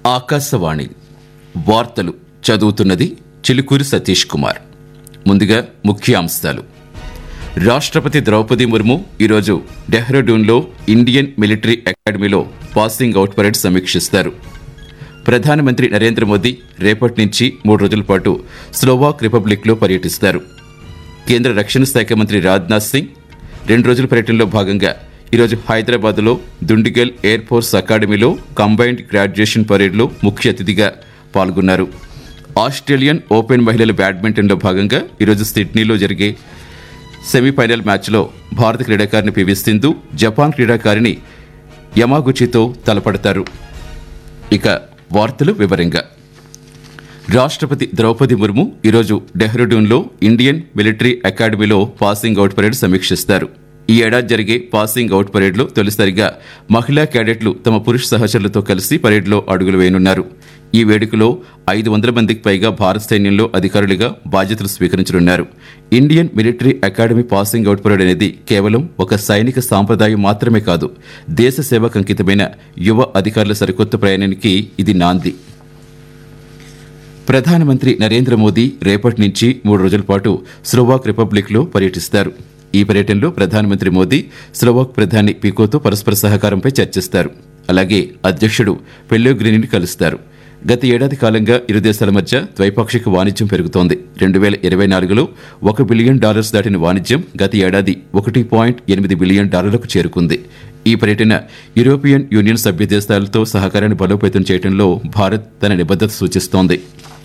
ఆకాశవాణి వార్తలు చదువుతున్నది చిలుకూరి సతీష్ కుమార్ ముందుగా ముఖ్యాంశాలు రాష్ట్రపతి ద్రౌపది ముర్ము ఈరోజు డెహ్రాడూన్లో ఇండియన్ మిలిటరీ అకాడమీలో పాసింగ్ అవుట్ పరేడ్ సమీక్షిస్తారు ప్రధానమంత్రి నరేంద్ర మోదీ రేపటి నుంచి మూడు రోజుల పాటు స్లోవాక్ రిపబ్లిక్లో పర్యటిస్తారు కేంద్ర రక్షణ శాఖ మంత్రి రాజ్నాథ్ సింగ్ రెండు రోజుల పర్యటనలో భాగంగా ఈరోజు హైదరాబాద్లో దుండిగల్ ఎయిర్ ఫోర్స్ అకాడమీలో కంబైన్డ్ గ్రాడ్యుయేషన్ పరేడ్లో ముఖ్య అతిథిగా పాల్గొన్నారు ఆస్ట్రేలియన్ ఓపెన్ మహిళల బ్యాడ్మింటన్లో భాగంగా ఈరోజు సిడ్నీలో జరిగే సెమీఫైనల్ మ్యాచ్లో భారత క్రీడాకారిణి పివి సింధు జపాన్ క్రీడాకారిణి యమాగుచితో తలపడతారు ఇక వార్తలు వివరంగా రాష్ట్రపతి ద్రౌపది ముర్ము ఈరోజు డెహ్రాడూన్లో ఇండియన్ మిలిటరీ అకాడమీలో పాసింగ్ అవుట్ పరేడ్ సమీక్షిస్తారు ఈ ఏడాది జరిగే పాసింగ్ అవుట్ పరేడ్లో తొలిసారిగా మహిళా క్యాడెట్లు తమ పురుష సహచరులతో కలిసి పరేడ్లో అడుగులు వేయనున్నారు ఈ వేడుకలో ఐదు వందల మందికి పైగా భారత సైన్యంలో అధికారులుగా బాధ్యతలు స్వీకరించనున్నారు Indian military academy passing out parade అనేది కేవలం ఒక సైనిక సాంప్రదాయం మాత్రమే కాదు దేశ సేవకు అంకితమైన యువ అధికారుల సరికొత్త ప్రయాణానికి ఇది నాంది ప్రధానమంత్రి నరేంద్ర మోదీ రేపటి నుంచి మూడు రోజుల పాటు స్లోవాక్ రిపబ్లిక్లో పర్యటిస్తారు ఈ పర్యటనలో ప్రధానమంత్రి మోదీ స్లోవాక్ ప్రధాని పికోతో పరస్పర సహకారంపై చర్చిస్తారు అలాగే అధ్యక్షుడు పెల్లోగ్రిని కలుస్తారు గత ఏడాది కాలంగా ఇరు దేశాల మధ్య ద్వైపాక్షిక వాణిజ్యం పెరుగుతోంది రెండు వేల ఇరవై నాలుగులో ఒక బిలియన్ డాలర్స్ దాటిన వాణిజ్యం గత ఏడాది ఒకటి పాయింట్ ఎనిమిది బిలియన్ డాలర్లకు చేరుకుంది ఈ పర్యటన యూరోపియన్ యూనియన్ సభ్య దేశాలతో సహకారాన్ని బలోపేతం చేయడంలో భారత్ తన నిబద్ధత సూచిస్తోంది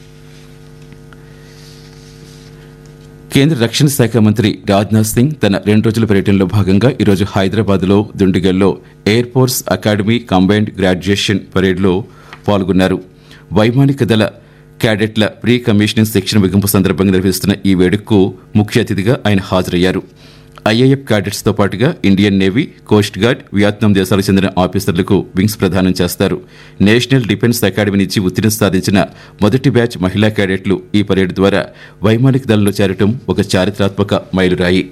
కేంద్ర రక్షణ శాఖ మంత్రి రాజ్నాథ్ సింగ్ తన రెండు రోజుల పర్యటనలో భాగంగా ఈరోజు హైదరాబాద్లో దుండిగల్లో air force academy combined graduation పరేడ్లో పాల్గొన్నారు వైమానిక దళ క్యాడెట్ల ప్రీ కమిషనింగ్ శిక్షణ ముగింపు సందర్భంగా నిర్వహిస్తున్న ఈ వేడుకకు ముఖ్య అతిథిగా ఆయన హాజరయ్యారు ఐఏఎఫ్ క్యాడెట్స్తో పాటుగా Indian navy coast guard Vietnam దేశాలకు చెందిన ఆఫీసర్లకు వింగ్స్ ప్రదానం చేస్తారు నేషనల్ డిఫెన్స్ అకాడమీ నుంచి ఉత్తీర్ణత సాధించిన మొదటి బ్యాచ్ మహిళా క్యాడెట్లు ఈ పరేడ్ ద్వారా వైమానిక దళంలో చేరటం ఒక చారిత్రాత్మక మైలురాయి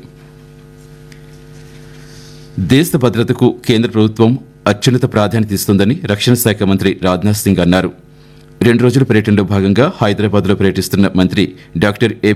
దేశ భద్రతకు కేంద్ర ప్రభుత్వం అత్యున్నత ప్రాధాన్యత ఇస్తుందని రక్షణ శాఖ మంత్రి రాజ్నాథ్ సింగ్ అన్నారు రెండు రోజుల పర్యటనలో భాగంగా హైదరాబాద్లో పర్యటిస్తున్న మంత్రి డాక్టర్ ఏ